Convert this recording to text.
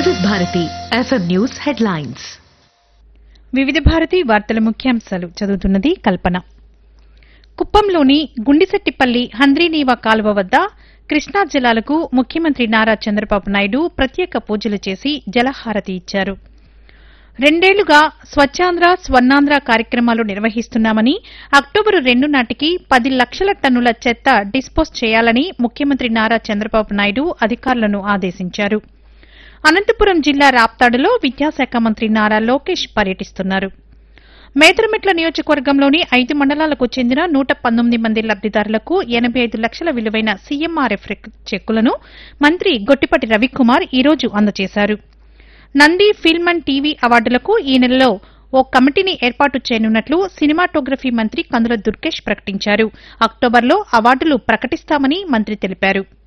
వివిధ Bharati FM news headlines వివిధ భారతి వార్తల ముఖ్యాంశాలు చదువుతున్నది కల్పన కుప్పంలోని గుండిసెట్టిపల్లి హంద్రీనీవా కాలువ వద్ద కృష్ణా జలాలకు ముఖ్యమంత్రి నారా చంద్రబాబు నాయుడు ప్రత్యేక పూజలు చేసి జలహారతి ఇచ్చారు రెండేళ్లుగా స్వచ్ఛాంధ్ర స్వర్ణాంధ్ర కార్యక్రమాలు నిర్వహిస్తున్నామని అక్టోబరు రెండు నాటికి పది లక్షల టన్నుల చెత్త డిస్పోజ్ చేయాలని ముఖ్యమంత్రి నారా చంద్రబాబు నాయుడు అధికారులను ఆదేశించారు అనంతపురం జిల్లా రాప్తాడులో విద్యాశాఖ మంత్రి నారా లోకేష్ పర్యటిస్తున్నారు మేదరమెట్ల నియోజకవర్గంలోని ఐదు మండలాలకు చెందిన నూట పంతొమ్మిది మంది లబ్దిదారులకు ఎనబై ఐదు లక్షల విలువైన సీఎంఆర్ఎఫ్ చెక్కులను మంత్రి గొట్టిపటి రవికుమార్ ఈ రోజు అందజేశారు నంది ఫిల్మ్ అండ్ టీవీ అవార్డులకు ఈ నెలలో ఓ కమిటీని ఏర్పాటు చేయనున్నట్లు సినిమాటోగ్రఫీ మంత్రి కందుల దుర్గేష్ ప్రకటించారు అక్టోబర్లో అవార్డులు ప్రకటిస్తామని మంత్రి తెలిపారు